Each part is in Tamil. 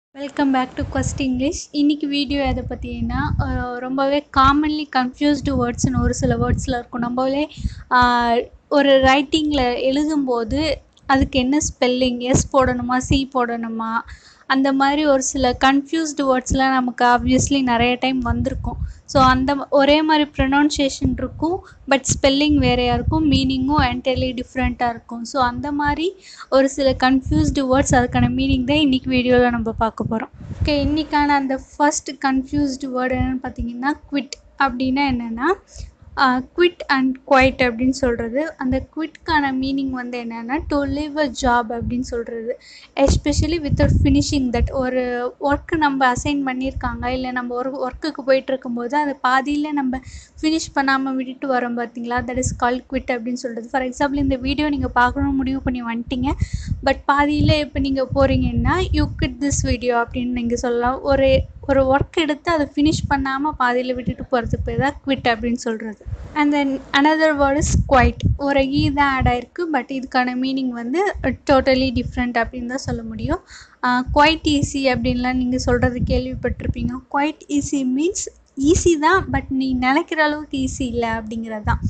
welcome back to quest English இன்னைக்கு வீடியோ எதை பற்றினா ரொம்பவே காமன்லி கன்ஃபியூஸ்டு வேர்ட்ஸ்னு ஒரு சில வேர்ட்ஸில் இருக்கும் நம்மளே ஆஹ், ஒரு ரைட்டிங்கில் எழுதும்போது அதுக்கு என்ன ஸ்பெல்லிங் எஸ் போடணுமா சி போடணுமா அந்த மாதிரி ஒரு சில கன்ஃபியூஸ்டு வேர்ட்ஸ்லாம் நமக்கு ஆப்வியஸ்லி நிறைய டைம் வந்திருக்கும் ஸோ அந்த ம- ஒரே மாதிரி ப்ரொனவுன்சியேஷன் இருக்கும் பட் ஸ்பெல்லிங் வேறையாக இருக்கும் மீனிங்கும் என்டையர்லி டிஃப்ரெண்ட்டாக இருக்கும் ஸோ அந்த மாதிரி ஒரு சில கன்ஃபியூஸ்டு வேர்ட்ஸ் அதுக்கான மீனிங் தான் இன்றைக்கி வீடியோவில் நம்ம பார்க்க போகிறோம் ஓகே இன்றைக்கான அந்த ஃபர்ஸ்ட் கன்ஃபியூஸ்டு வேர்டு என்னென்னு பார்த்தீங்கன்னா குவிட் அப்படின்னா என்னென்னா குவிட் அண்ட் குவைட் அப்படின்னு சொல்கிறது அந்த குவிட்கான மீனிங் வந்து என்னென்னா டு live அ ஜாப் அப்படின்னு சொல்கிறது எஸ்பெஷலி வித்தவுட் ஃபினிஷிங் தட் ஒரு ஒர்க்கு நம்ம அசைன் பண்ணியிருக்காங்க இல்லை நம்ம ஒரு ஒர்க்குக்கு போயிட்டு இருக்கும்போது அது பாதியில் நம்ம ஃபினிஷ் பண்ணாமல் விட்டுட்டு வரோம் பார்த்தீங்களா தட் இஸ் கால் குவிட் அப்படின்னு சொல்கிறது ஃபார் எக்ஸாம்பிள் இந்த வீடியோ நீங்கள் பார்க்கணும் முடிவு பண்ணி வந்துட்டீங்க பட் பாதியில் இப்போ நீங்கள் போகிறீங்கன்னா யூ quit திஸ் வீடியோ அப்படின்னு நீங்கள் சொல்லலாம் ஒரு ஒரு ஒர்க் எடுத்து அதை ஃபினிஷ் பண்ணாமல் பாதியில் விட்டுட்டு போகிறதுக்கு பேர் தான் குவிட் அப்படின்னு சொல்கிறது and then another word is quite ஒரு ஈ தான் ஆட் ஆயிருக்கு பட் இதுக்கான மீனிங் வந்து டோட்டலி டிஃப்ரெண்ட் அப்படின்னு தான் சொல்ல முடியும் குவைட் ஈஸி அப்படின்லாம் நீங்கள் சொல்கிறது கேள்விப்பட்டிருப்பீங்க குவைட் ஈஸி மீன்ஸ் ஈஸி தான் பட் நீ நினைக்கிற அளவுக்கு ஈஸி இல்லை அப்படிங்கிறது தான்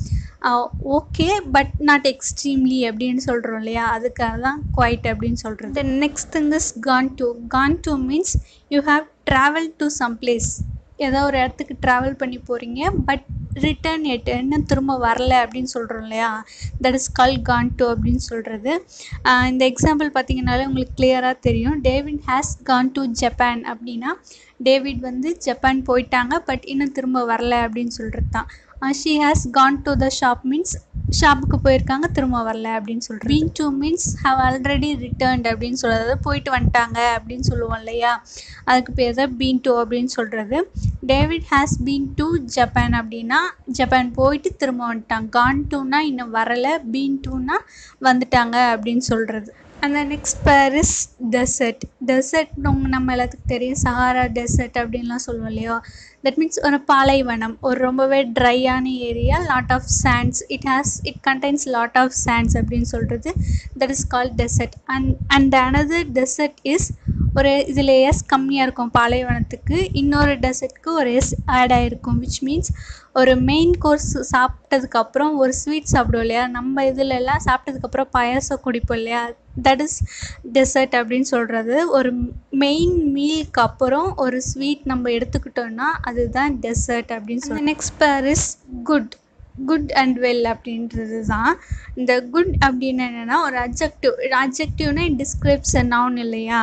ஓகே பட் நாட் எக்ஸ்ட்ரீம்லி அப்படின்னு சொல்கிறோம் இல்லையா அதுக்காக தான் குவைட் அப்படின்னு சொல்கிறது then next thing is gone to gone to means you have travel to some place ஏதோ ஒரு இடத்துக்கு ட்ராவல் பண்ணி போகிறீங்க பட் ரிட்டர்ன் எட் இன்னும் திரும்ப வரல அப்படின்னு சொல்கிறோம் இல்லையா that is called gone to அப்படின்னு சொல்கிறது இந்த எக்ஸாம்பிள் பார்த்தீங்கன்னாலே உங்களுக்கு கிளியராக தெரியும் David has gone to Japan அப்படின்னா டேவிட் வந்து ஜப்பான் போயிட்டாங்க பட் இன்னும் திரும்ப வரல அப்படின்னு சொல்கிறது தான் she has gone to the shop means ஷாப்புக்கு போயிருக்காங்க திரும்ப வரல அப்படின்னு சொல்கிறேன் been to means have already returned அப்படின்னு சொல்கிறது அதாவது போயிட்டு வந்துட்டாங்க அப்படின்னு சொல்லுவோம் இல்லையா அதுக்கு பேர் தான் பீன் டூ அப்படின்னு சொல்கிறது David has been to Japan அப்படின்னா ஜப்பான் போயிட்டு திரும்ப வந்துட்டாங்க கான் டூனா இன்னும் வரலை பீன் டூனா வந்துட்டாங்க அப்படின்னு சொல்கிறது அந்த next pair is dessert dessert நம்ம எல்லாத்துக்கும் தெரியும் சஹாரா டெசர்ட் அப்படின்லாம் சொல்லுவோம் இல்லையா தட் மீன்ஸ் ஒரு பாலைவனம் ஒரு ரொம்பவே ட்ரையான area lot of sands it has it contains lot of sands அப்படின்னு சொல்கிறது that is called desert and and another dessert is ஒரு இதில் எஸ் கம்மியாக இருக்கும் பாலைவனத்துக்கு இன்னொரு டெசர்ட்க்கு ஒரு எஸ் ஆட் ஆகிருக்கும் விச் மீன்ஸ் ஒரு மெயின் கோர்ஸ் சாப்பிட்டதுக்கப்புறம் ஒரு ஸ்வீட் சாப்பிடுவோம் இல்லையா நம்ம இதுல எல்லாம் சாப்பிட்டதுக்கப்புறம் பாயாசம் குடிப்போம் இல்லையா தட் இஸ் டெசர்ட் அப்படின்னு சொல்கிறது ஒரு மெயின் மீலுக்கு அப்புறம் ஒரு ஸ்வீட் நம்ம எடுத்துக்கிட்டோம்னா அதுதான் டெசர்ட் அப்படின்னு சொல்லி next pair is good good and well அப்படின்றது தான் இந்த குட் அப்படின்னு என்னென்னா ஒரு அப்ஜெக்டிவ் அப்ஜெக்டிவ்னா இட் டிஸ்கிரைப்ஸ் அ நவுன் இல்லையா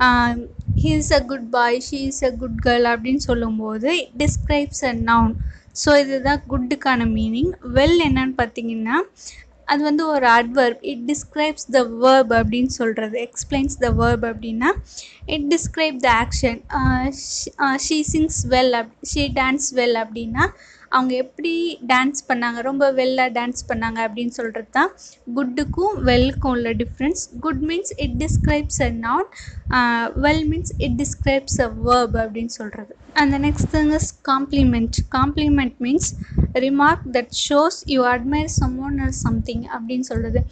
he is a good boy she is a good girl அப்படின்னு சொல்லும்போது it describes a noun so இதுதான் குட்டுக்கான மீனிங் வெல் என்னன்னு பார்த்தீங்கன்னா அது வந்து ஒரு adverb it describes the verb அப்படின்னு சொல்கிறது எக்ஸ்பிளைன்ஸ் த வேர்ப் அப்படின்னா it describe the action she sings well up she dance well அப்படின்னா அவங்க எப்படி டான்ஸ் பண்ணாங்க ரொம்ப வெல்லாக டான்ஸ் பண்ணாங்க அப்படின்னு சொல்கிறது தான் குட்டுக்கும் வெல்லுக்கும் உள்ள difference good means it describes a noun well means it describes a verb அப்படின்னு சொல்கிறது அந்த next thing is compliment compliment means remark that shows you admire someone or something அப்படின்னு சொல்கிறது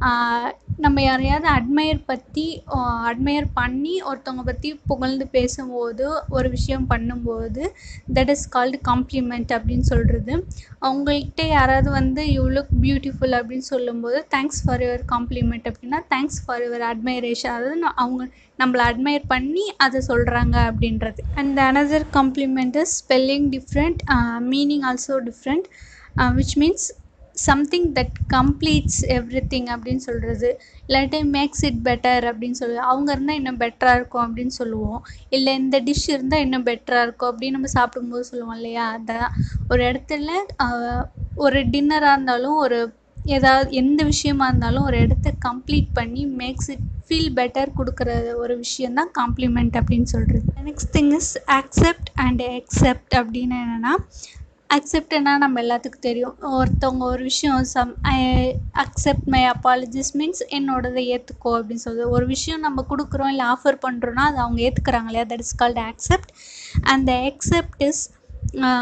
நம்ம யாரையாவது அட்மையர் பற்றி அட்மையர் பண்ணி ஒருத்தவங்க பற்றி புகழ்ந்து பேசும்போது ஒரு விஷயம் பண்ணும்போது தட் இஸ் கால்டு காம்ப்ளிமெண்ட் அப்படின்னு சொல்கிறது அவங்கள்ட்ட யாராவது வந்து யூ லுக் பியூட்டிஃபுல் அப்படின்னு சொல்லும்போது தேங்க்ஸ் ஃபார் யுவர் காம்ப்ளிமெண்ட் அப்படின்னா தேங்க்ஸ் ஃபார் யுவர் அட்மைரேஷன் அதாவது ந- அவங்க நம்மளை அட்மையர் பண்ணி அதை சொல்கிறாங்க அப்படின்றது and another complement is spelling different meaning also different which means something that completes everything அப்படின்னு சொல்கிறது இல்லாட்டி மேக்ஸ் இட் பெட்டர் அப்படின்னு சொல்லுவோம் அவங்க இருந்தால் இன்னும் பெட்டராக இருக்கும் அப்படின்னு சொல்லுவோம் இல்லை இந்த டிஷ் இருந்தால் இன்னும் பெட்டராக இருக்கும் அப்படின்னு நம்ம சாப்பிடும்போது சொல்லுவோம் இல்லையா அதான் ஒரு இடத்துல ஆஹ், ஒரு டின்னராக இருந்தாலும் ஒரு ஏதாவது எந்த விஷயமா இருந்தாலும் ஒரு இடத்த கம்ப்ளீட் பண்ணி மேக்ஸ் இட் ஃபீல் பெட்டர் கொடுக்குற ஒரு விஷயம் தான் காம்ப்ளிமெண்ட் அப்படின்னு சொல்கிறது next thing is accept and except அப்படின்னு என்னென்னா அக்செப்ட்னா நம்ம எல்லாத்துக்கும் தெரியும் ஒருத்தவங்க ஒரு விஷயம் some accept my apologies means என்னோடதை ஏற்றுக்கோ அப்படின்னு சொல்லுது ஒரு விஷயம் நம்ம கொடுக்குறோம் இல்லை ஆஃபர் பண்ணுறோன்னா அதை அவங்க ஏற்றுக்கிறாங்க இல்லையா that is called accept and except is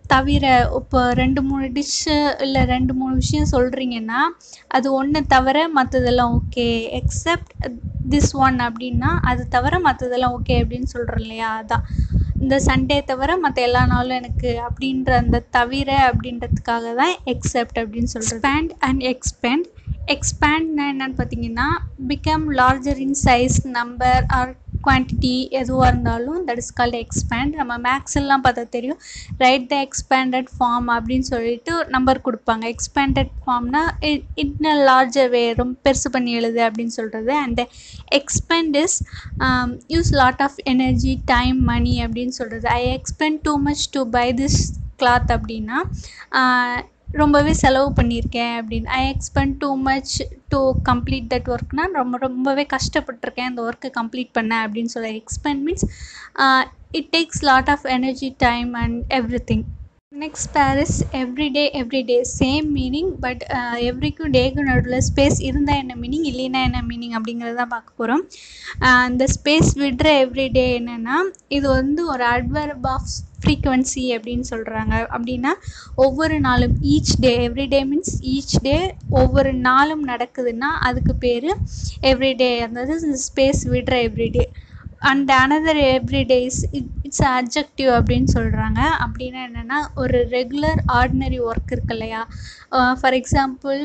தவிர இப்போ ரெண்டு மூணு டிஷ்ஷு இல்லை ரெண்டு மூணு விஷயம் சொல்கிறீங்கன்னா அது ஒன்று தவிர மற்றதெல்லாம் ஓகே எக்ஸப்ட் திஸ் ஒன் அப்படின்னா அது தவிர மற்றதெல்லாம் ஓகே அப்படின்னு சொல்கிறோம் இல்லையா அதான் இந்த சண்டே தவிர மற்ற எல்லா நாளும் எனக்கு அப்படின்ற அந்த தவிர அப்படின்றதுக்காக தான் எக்ஸப்ட் அப்படின்னு சொல்கிறது ஸ்பேண்ட் அண்ட் எக்ஸ்பேண்ட் எக்ஸ்பேண்ட்னா என்னன்னு பார்த்தீங்கன்னா become larger in size number or quantity எதுவாக இருந்தாலும் தட் இஸ் கால்ட் எக்ஸ்பேண்ட் நம்ம மேக்ஸ் எல்லாம் பார்த்தா தெரியும் ரைட் த எக்ஸ்பேண்டட் ஃபார்ம் அப்படின்னு சொல்லிட்டு நம்பர் கொடுப்பாங்க எக்ஸ்பேண்டட் ஃபார்ம்னா இன் லார்ஜர் வே ரொம்ப பெருசு பண்ணி எழுது அப்படின்னு சொல்கிறது and expend is use lot of energy time money அப்படின்னு சொல்கிறது I expend too much to buy this cloth அப்படின்னா ரொம்பவே செலவு பண்ணியிருக்கேன் அப்படின்னு I expend too much to complete that ஒர்க்னால் ரொம்ப ரொம்பவே கஷ்டப்பட்டிருக்கேன் அந்த ஒர்க்கை கம்ப்ளீட் பண்ண அப்படின்னு சொல்ல expend means it takes lot of energy time and everything next pair is everyday everyday same meaning but எவ்ரிக்கும் டேக்கும் நடுவில் ஸ்பேஸ் இருந்தால் என்ன மீனிங் இல்லைன்னா என்ன மீனிங் அப்படிங்கிறத தான் பார்க்க போகிறோம் இந்த ஸ்பேஸ் விடுற எவ்ரிடே என்னென்னா இது வந்து ஒரு அட்வர்ப் ஆஃப் ஃப்ரீக்குவன்சி அப்படின்னு சொல்கிறாங்க அப்படின்னா ஒவ்வொரு நாளும் each day everyday means each day ஒவ்வொரு நாளும் நடக்குதுன்னா அதுக்கு பேர் எவ்ரிடே அதாவது ஸ்பேஸ் விடுற everyday and another everyday's it it's objective அப்படின்னு சொல்கிறாங்க அப்படின்னா என்னென்னா ஒரு ரெகுலர் ஆர்டினரி ஒர்க் இருக்கு இல்லையா for example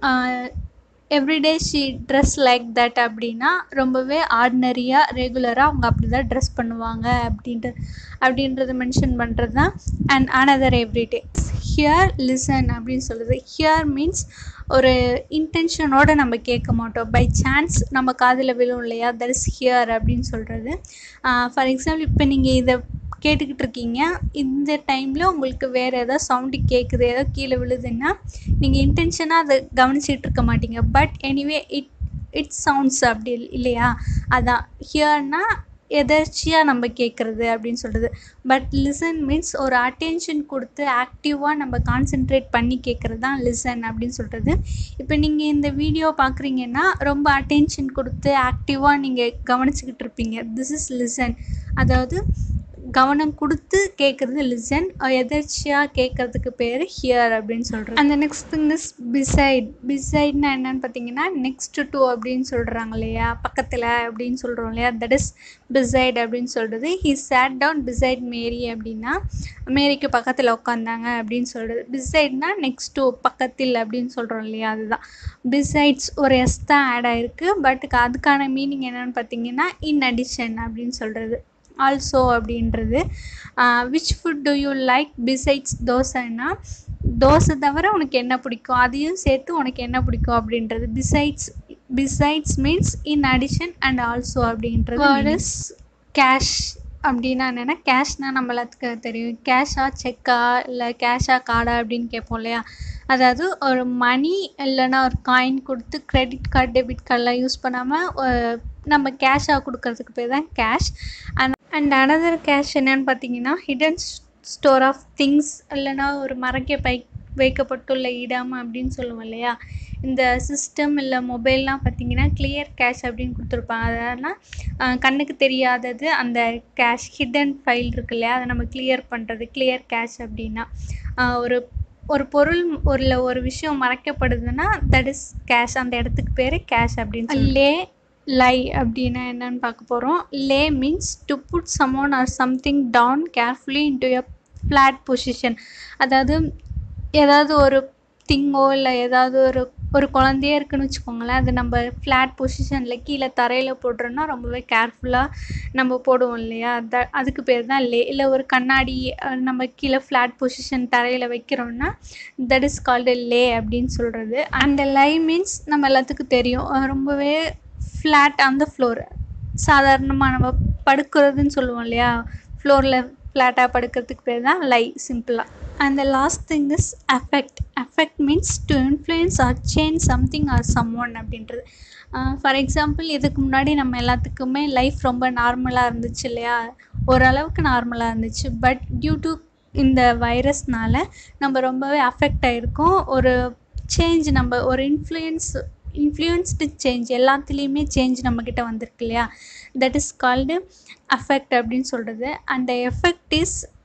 everyday she dress like that அப்படின்னா ரொம்பவே ஆர்டினரியாக ரெகுலராக அவங்க அப்படி தான் ட்ரெஸ் பண்ணுவாங்க அப்படின்ட்டு அப்படின்றத மென்ஷன் பண்ணுறது தான் and another everyday hear listen அப்படின்னு சொல்லுது ஹியர் மீன்ஸ் ஒரு இன்டென்ஷனோடு நம்ம கேட்க மாட்டோம் பை சான்ஸ் நம்ம காதில் விழும் இல்லையா தட் இஸ் ஹியர் அப்படின்னு சொல்கிறது ஃபார் எக்ஸாம்பிள் இப்போ நீங்கள் இதை கேட்டுக்கிட்டு இருக்கீங்க இந்த டைமில் உங்களுக்கு வேறு ஏதாவது சவுண்டு கேட்குது ஏதோ கீழே விழுதுன்னா நீங்கள் இன்டென்ஷனாக அதை கவனிச்சிட்டு இருக்க மாட்டீங்க but anyway it it sounds அப்படி இல்லையா அதான் ஹியர்னா எதர்ச்சியாக நம்ம கேட்குறது அப்படின்னு சொல்கிறது பட் லிசன் மீன்ஸ் ஒரு அட்டென்ஷன் கொடுத்து ஆக்டிவாக நம்ம கான்சென்ட்ரேட் பண்ணி கேட்குறது தான் லிசன் அப்படின்னு சொல்கிறது இப்போ நீங்கள் இந்த வீடியோ பார்க்குறீங்கன்னா ரொம்ப அட்டென்ஷன் கொடுத்து ஆக்டிவாக நீங்கள் கவனிச்சுக்கிட்டு இருப்பீங்க திஸ் இஸ் லிசன் அதாவது கவனம் கொடுத்து கேட்குறது லிசன் எதர்ச்சியாக கேட்குறதுக்கு பேர் ஹியர் அப்படின்னு சொல்கிறோம் அந்த நெக்ஸ்ட் திங் இஸ் பிசைட் பிசைட்னா என்னன்னு பார்த்தீங்கன்னா நெக்ஸ்ட் டு அப்படின்னு சொல்கிறாங்க இல்லையா பக்கத்தில் அப்படின்னு சொல்கிறோம் இல்லையா தட் இஸ் பிசைட் அப்படின்னு சொல்கிறது he sat down beside Mary அப்படின்னா மேரிக்கு பக்கத்தில் உட்காந்தாங்க அப்படின்னு சொல்கிறது பிசைட்னா நெக்ஸ்ட் டு பக்கத்தில் அப்படின்னு சொல்கிறோம் இல்லையா அதுதான் பிசைட்ஸ் ஒரு எஸ் தான் ஆட் ஆகிருக்கு பட் அதுக்கான மீனிங் என்னென்னு பார்த்தீங்கன்னா இன் அடிஷன் அப்படின்னு சொல்கிறது ஆல்சோ அப்படின்றது which food do you like besides தோசைன்னா தோசை தவிர உனக்கு என்ன பிடிக்கும் அதையும் சேர்த்து உனக்கு என்ன பிடிக்கும் அப்படின்றது besides besides means in addition and also அப்படின்றது வேர்ட் இஸ் கேஷ் அப்படின்னா என்னென்னா கேஷ்னால் நம்ம எல்லாத்துக்கும் தெரியும் கேஷா செக்கா இல்லை கேஷா கார்டா அப்படின்னு கேட்போம் இல்லையா அதாவது ஒரு மணி இல்லைன்னா ஒரு காயின் கொடுத்து கிரெடிட் கார்டு டெபிட் கார்டெலாம் யூஸ் பண்ணாமல் நம்ம கேஷாக கொடுக்கறதுக்கு பேர் தான் cash and and another cash என்னன்னு பார்த்தீங்கன்னா ஹிடன் ஸ்டோர் ஆஃப் திங்ஸ் இல்லைன்னா ஒரு மறைக்க பை வைக்கப்பட்டுள்ள இடம் அப்படின்னு சொல்லுவோம் இல்லையா இந்த சிஸ்டம் இல்லை மொபைல்லாம் பார்த்தீங்கன்னா கிளியர் கேஷ் அப்படின்னு கொடுத்துருப்பாங்க அதெல்லாம் கண்ணுக்கு தெரியாதது அந்த கேஷ் ஹிடன் ஃபைல் இருக்கு இல்லையா அதை நம்ம கிளியர் பண்ணுறது கிளியர் கேஷ் அப்படின்னா ஒரு ஒரு பொருள் ஒரு ஒரு விஷயம் மறைக்கப்படுதுன்னா தட் இஸ் கேஷ் அந்த இடத்துக்கு பேர் கேஷ் அப்படின்னு லே லை அப்படின்னா என்னன்னு பார்க்க போகிறோம் lay means to put someone or something down carefully into a flat position அதாவது ஏதாவது ஒரு திங்கோ இல்லை ஏதாவது ஒரு ஒரு குழந்தையே இருக்குன்னு வச்சுக்கோங்களேன் அது நம்ம ஃப்ளாட் பொசிஷனில் கீழே தரையில் போடுறோன்னா ரொம்பவே கேர்ஃபுல்லாக நம்ம போடுவோம் இல்லையா த அதுக்கு பேர் தான் லே இல்லை ஒரு கண்ணாடி நம்ம கீழே ஃப்ளாட் பொசிஷன் தரையில் வைக்கிறோன்னா தட் இஸ் கால்டு லே அப்படின்னு சொல்கிறது அந்த லை மீன்ஸ் நம்ம எல்லாத்துக்கும் தெரியும் ரொம்பவே ஃப்ளாட் அந்த ஃப்ளோர் சாதாரணமாக நம்ம படுக்கிறதுன்னு சொல்லுவோம் இல்லையா ஃப்ளோரில் ஃப்ளாட்டாக படுக்கிறதுக்கு பேர் தான் லை சிம்பிளாக and the last thing is affect affect means to influence or change something or someone அப்படின்றது ஃபார் எக்ஸாம்பிள் இதுக்கு முன்னாடி நம்ம எல்லாத்துக்குமே லைஃப் ரொம்ப நார்மலாக இருந்துச்சு இல்லையா ஓரளவுக்கு நார்மலாக இருந்துச்சு பட் டியூ டு இந்த வைரஸ்னால நம்ம ரொம்பவே அஃபெக்ட் ஆகிருக்கோம் ஒரு சேஞ்ச் நம்ம ஒரு இன்ஃப்ளூயன்ஸ் இன்ஃப்ளூயன்ஸ்டு சேஞ்ச் எல்லாத்துலேயுமே சேஞ்ச் நம்மக்கிட்ட வந்திருக்கு இல்லையா தட் இஸ் கால்டு அஃபெக்ட் அப்படின்னு சொல்கிறது அந்த எஃபெக்ட் இஸ்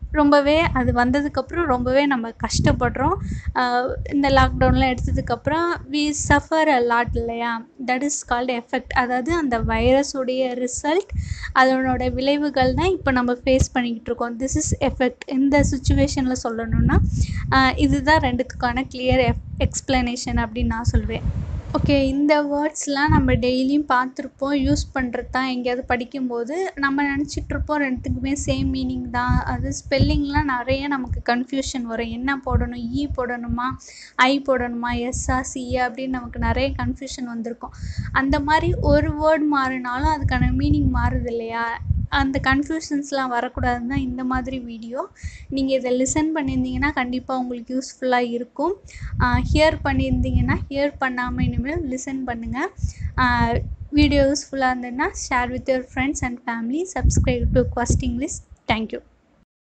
ரொம்பவே அது வந்ததுக்கப்புறம் ரொம்பவே நம்ம கஷ்டப்படுறோம் இந்த லாக்டவுன்லாம் எடுத்ததுக்கப்புறம் வி சஃபர் அ லாட் இல்லையா தட் இஸ் கால்டு எஃபெக்ட் அதாவது அந்த வைரஸுடைய ரிசல்ட் அதனோட விளைவுகள் தான் இப்போ நம்ம ஃபேஸ் பண்ணிக்கிட்டு இருக்கோம் திஸ் இஸ் எஃபெக்ட் இந்த சுச்சுவேஷனில் சொல்லணும்னா இதுதான் ரெண்டுத்துக்கான கிளியர் எஃப் எக்ஸ்ப்ளனேஷன் அப்படின்னு நான் சொல்வேன் ஓகே இந்த வேர்ட்ஸ்லாம் நம்ம டெய்லியும் பார்த்துருப்போம் யூஸ் பண்ணுறது தான் எங்கேயாவது படிக்கும்போது நம்ம நினச்சிட்ருப்போம் ரெண்டுத்துக்குமே சேம் மீனிங் தான் அது ஸ்பெல்லிங்லாம் நிறைய நமக்கு கன்ஃபியூஷன் வரும் என்ன போடணும் இ போடணுமா ஐ போடணுமா எஸ்ஆ சிஏ அப்படின்னு நமக்கு நிறைய கன்ஃபியூஷன் வந்திருக்கும் அந்த மாதிரி ஒரு வேர்ட் மாறினாலும் அதுக்கான மீனிங் மாறுது இல்லையா அந்த கன்ஃபியூஷன்ஸ்லாம் வரக்கூடாதுன்னு தான் இந்த மாதிரி வீடியோ நீங்கள் இதை லிசன் பண்ணியிருந்தீங்கன்னா கண்டிப்பாக உங்களுக்கு யூஸ்ஃபுல்லாக இருக்கும் ஹியர் பண்ணியிருந்தீங்கன்னா ஹியர் பண்ணாமல் இனிமேல் லிசன் பண்ணுங்கள் வீடியோ யூஸ்ஃபுல்லாக இருந்ததுன்னா share with your friends and family subscribe to Quest English thank you